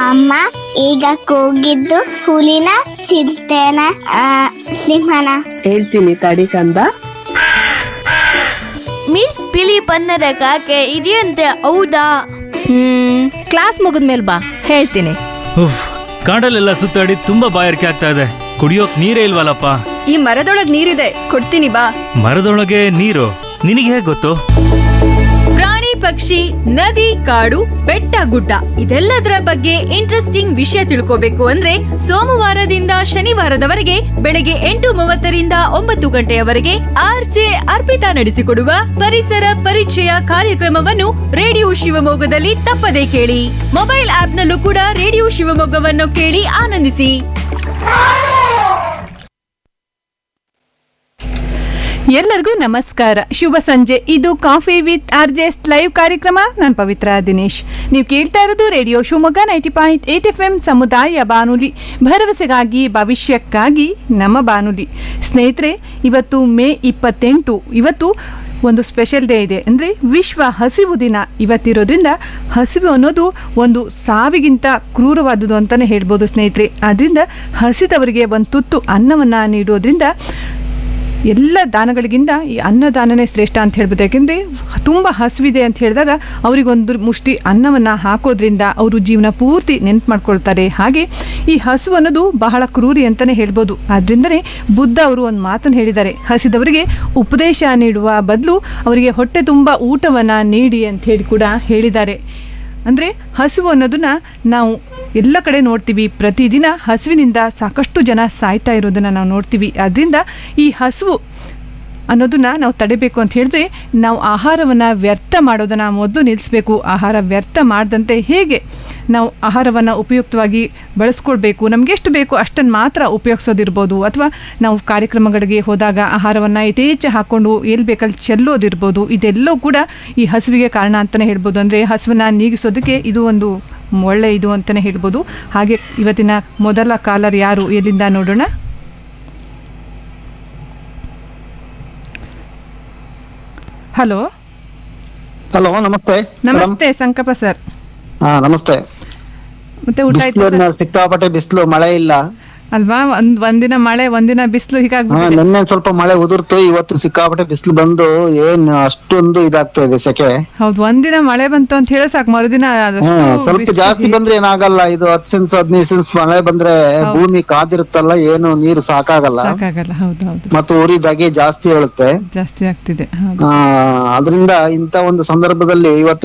ಅಮ್ಮ ಈಗ ಕೂಗಿದ್ದು ಹುಲಿನ ಚಿರತೆನ ಆ, ಸಿಂಹನ ಹೇಳ್ತೀನಿ ತಡಿ ಕಂದ ಮಿಸ್ ಬಿಳಿ ಬಣ್ಣದ ಕಾಗೆ ಇದೆಯಂತೆ ಹೌದಾ ಹ್ಮ್ ಕ್ಲಾಸ್ ಮುಗಿದ್ಮೇಲೆ ಬಾ ಹೇಳ್ತೀನಿ ಉಫ್ ಕಾಡಲ್ಲೆಲ್ಲ ಸುತ್ತಾಡಿ ತುಂಬಾ ಬಾಯಾರಿಕೆ ಆಗ್ತಾ ಇದೆ ಕುಡಿಯೋಕ್ ನೀರೇ ಇಲ್ವಲ್ಲಪ್ಪ ಈ ಮರದೊಳಗ್ ನೀರಿದೆ ಕೊಡ್ತೀನಿ ಬಾ ಮರದೊಳಗೆ ನೀರು ನಿನಗೆ ಹೇಗೆ ಗೊತ್ತು ಪ್ರಾಣಿ ಪಕ್ಷಿ ನದಿ ಕಾಡು ಬೆಟ್ಟ ಗುಡ್ಡ ಇದೆಲ್ಲದರ ಬಗ್ಗೆ ಇಂಟ್ರೆಸ್ಟಿಂಗ್ ವಿಷಯ ತಿಳ್ಕೋಬೇಕು ಅಂದ್ರೆ ಸೋಮವಾರದಿಂದ ಶನಿವಾರದವರೆಗೆ ಬೆಳಗ್ಗೆ ಎಂಟು ಮೂವತ್ತರಿಂದ ಒಂಬತ್ತು ಗಂಟೆಯವರೆಗೆ ಆರ್ಜೆ ಅರ್ಪಿತಾ ನಡೆಸಿಕೊಡುವ ಪರಿಸರ ಪರಿಚಯ ಕಾರ್ಯಕ್ರಮವನ್ನು ರೇಡಿಯೋ ಶಿವಮೊಗ್ಗದಲ್ಲಿ ತಪ್ಪದೇ ಕೇಳಿ ಮೊಬೈಲ್ ಆಪ್ನಲ್ಲೂ ಕೂಡ ರೇಡಿಯೋ ಶಿವಮೊಗ್ಗವನ್ನು ಕೇಳಿ ಆನಂದಿಸಿ ಎಲ್ಲರಿಗೂ ನಮಸ್ಕಾರ ಶುಭ ಸಂಜೆ ಇದು coffee with R J S live ಕಾರ್ಯಕ್ರಮ ನಾನು ಪವಿತ್ರ ದಿನೇಶ್ ನೀವು ಕೇಳ್ತಾ ಇರೋದು radio Shivamogga ninety point eight F M ಸಮುದಾಯ ಬಾನುಲಿ ಭರವಸೆಗಾಗಿ ಭವಿಷ್ಯಕ್ಕಾಗಿ ನಮ್ಮ ಬಾನುಲಿ ಸ್ನೇಹಿತರೆ ಇವತ್ತು ಮೇ ಇಪ್ಪತ್ತೆಂಟು ಇವತ್ತು ಒಂದು ಸ್ಪೆಷಲ್ ಡೇ ಇದೆ ಅಂದರೆ ವಿಶ್ವ ಹಸಿವು ದಿನ ಇವತ್ತಿರೋದ್ರಿಂದ ಹಸಿವು ಅನ್ನೋದು ಒಂದು ಸಾವಿಗಿಂತ ಕ್ರೂರವಾದುದು ಅಂತಲೇ ಹೇಳ್ಬೋದು ಸ್ನೇಹಿತರೆ ಅದರಿಂದ ಹಸಿದವರಿಗೆ ಒಂದು ತುತ್ತು ಅನ್ನವನ್ನು ನೀಡೋದ್ರಿಂದ ಎಲ್ಲ ದಾನಗಳಿಗಿಂತ ಈ ಅನ್ನದಾನನೇ ಶ್ರೇಷ್ಠ ಅಂತ ಹೇಳ್ಬೋದು ಯಾಕೆಂದರೆ ತುಂಬ ಹಸಿವಿದೆ ಅಂತ ಹೇಳಿದಾಗ ಅವರಿಗೊಂದು ಮುಷ್ಟಿ ಅನ್ನವನ್ನು ಹಾಕೋದ್ರಿಂದ ಅವರು ಜೀವನ ಪೂರ್ತಿ ನೆನ್ಪು ಮಾಡ್ಕೊಳ್ತಾರೆ ಹಾಗೆ ಈ ಹಸು ಅನ್ನೋದು ಬಹಳ ಕ್ರೂರಿ ಅಂತಲೇ ಹೇಳ್ಬೋದು ಆದ್ದರಿಂದಲೇ ಬುದ್ಧ ಅವರು ಒಂದು ಮಾತನ್ನು ಹೇಳಿದ್ದಾರೆ ಹಸಿದವರಿಗೆ ಉಪದೇಶ ನೀಡುವ ಬದಲು ಅವರಿಗೆ ಹೊಟ್ಟೆ ತುಂಬ ಊಟವನ್ನು ನೀಡಿ ಅಂತ ಹೇಳಿ ಕೂಡ ಹೇಳಿದ್ದಾರೆ ಅಂದರೆ ಹಸಿವು ಅನ್ನೋದನ್ನ ನಾವು ಎಲ್ಲ ಕಡೆ ನೋಡ್ತೀವಿ ಪ್ರತಿದಿನ ಹಸುವಿನಿಂದ ಸಾಕಷ್ಟು ಜನ ಸಾಯ್ತಾ ಇರೋದನ್ನು ನಾವು ನೋಡ್ತೀವಿ ಅದರಿಂದ ಈ ಹಸಿವು ಅನ್ನೋದನ್ನ ನಾವು ತಡೆಬೇಕು ಅಂತ ಹೇಳಿದ್ರೆ ನಾವು ಆಹಾರವನ್ನು ವ್ಯರ್ಥ ಮಾಡೋದನ್ನು ಮೊದಲು ನಿಲ್ಲಿಸಬೇಕು ಆಹಾರ ವ್ಯರ್ಥ ಮಾಡದಂತೆ ಹೇಗೆ ನಾವು ಆಹಾರವನ್ನು ಉಪಯುಕ್ತವಾಗಿ ಬಳಸ್ಕೊಳ್ಬೇಕು ನಮ್ಗೆ ಎಷ್ಟು ಬೇಕು ಅಷ್ಟನ್ನು ಮಾತ್ರ ಉಪಯೋಗಿಸೋದಿರ್ಬೋದು ಅಥವಾ ನಾವು ಕಾರ್ಯಕ್ರಮಗಳಿಗೆ ಹೋದಾಗ ಆಹಾರವನ್ನು ಯಥೇಚ್ಛ ಹಾಕ್ಕೊಂಡು ಎಲ್ಲಿ ಬೇಕಲ್ಲಿ ಚೆಲ್ಲೋದಿರ್ಬೋದು ಇದೆಲ್ಲವೂ ಕೂಡ ಈ ಹಸುವಿಗೆ ಕಾರಣ ಅಂತಲೇ ಹೇಳ್ಬೋದು ಅಂದರೆ ಹಸುವನ್ನು ನೀಗಿಸೋದಕ್ಕೆ ಇದು ಒಂದು ಒಳ್ಳೆ ಇದು ಅಂತಲೇ ಹೇಳ್ಬೋದು ಹಾಗೆ ಇವತ್ತಿನ ಮೊದಲ ಕಾಲರ್ ಯಾರು ಎಲ್ಲಿಂದ ನೋಡೋಣ ಹಲೋ ಹಲೋ ನಮಸ್ತೆ ನಮಸ್ತೆ ಸಂಕಪ್ಪ ಸರ್ ಹಾ ನಮಸ್ತೆ ಮತ್ತೆ ಊಟ ಆಯ್ತು ಬಿಸಿಲು ಸರ್ ಸಿಕ್ಕಾಪಟ್ಟೆ ಬಿಸಿಲು ಮಳೆ ಇಲ್ಲ ಅಲ್ವಾ ಒಂದ್ ಒಂದಿನ ಮಳೆ ಒಂದಿನ ಬಿಸಿಲು ಹಾ ಹೀಗಾಗ್ಬಿಟ್ಟಿದೆ ನಿನ್ನೆ ಸ್ವಲ್ಪ ಮಳೆ ಉದುರ್ತು ಇವತ್ತು ಸಿಕ್ಕಾಪಟ್ಟೆ ಬಿಸಿಲು ಬಂದು ಏನ್ ಅಷ್ಟೊಂದು ಇದಾಗ್ತಾ ಇದೆ ಸೆಕೆ ಹೌದು ಒಂದಿನ ಮಳೆ ಬಂತು ಅಂತ ಹೇಳಿ ಸಾಕು ಮರುದಿನ ಅದಷ್ಟು ಹ್ಮ್ ಸ್ವಲ್ಪ ಬಿಸ್ಲು ಜಾಸ್ತಿ ಹೀಗೆ- ಬಂದ್ರೆ ಏನಾಗಲ್ಲ ಇದು ಹತ್ತು ಸೆನ್ಸ್ ಹದಿನೈದು ಸೆನ್ಸ್ ಮಳೆ ಬಂದ್ರೆ ಭೂಮಿ ಕಾದಿರುತ್ತಲ್ಲ ಏನು ನೀರು ಸಾಕಾಗಲ್ಲ ಸಾಕಾಗಲ್ಲ ಹೌದು ಹೌದು ಮತ್ತು ಉರಿದಾಗೆ ಜಾಸ್ತಿ ಹೇಳುತ್ತೆ ಜಾಸ್ತಿ ಆಗ್ತಿದೆ ಹೌದು ಆ ಅದರಿಂದ ಇಂತ ಒಂದು ಸಂದರ್ಭದಲ್ಲಿ ಇವತ್ತು